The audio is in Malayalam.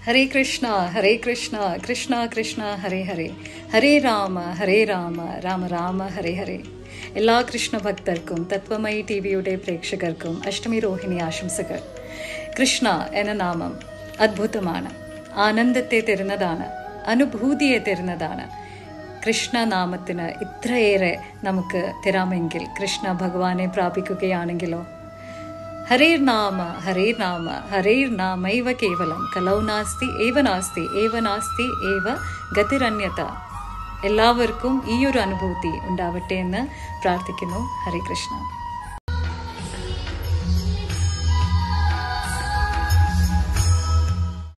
ഹരേ കൃഷ്ണ ഹരേ കൃഷ്ണ കൃഷ്ണ കൃഷ്ണ ഹരേ ഹരേ ഹരേ രാമ ഹരേ രാമ രാമ രാമ ഹരേ ഹരേ എല്ലാ കൃഷ്ണ ഭക്തർക്കും തത്വമയി ടി വിയുടെ പ്രേക്ഷകർക്കും അഷ്ടമി രോഹിണി ആശംസകൾ കൃഷ്ണ എന്ന നാമം അദ്ഭുതമാണ് ആനന്ദത്തെ തരുന്നതാണ് അനുഭൂതിയെ തരുന്നതാണ് കൃഷ്ണനാമത്തിന് ഇത്രയേറെ നമുക്ക് തരാമെങ്കിൽ കൃഷ്ണ ഭഗവാനെ പ്രാപിക്കുകയാണെങ്കിലോ ഹരേർ നാമ ഹരേർ നാമ ഹരേർ നാമൈവ കേവലം കലൗ നാസ്തി ഏവ നാസ്തി ഏവ നാസ്തി ഏവ ഗതിരന്യത എല്ലാവർക്കും ഈ ഒരു അനുഭൂതി ഉണ്ടാവട്ടെ എന്ന് പ്രാർത്ഥിക്കുന്നു ഹരേ കൃഷ്ണ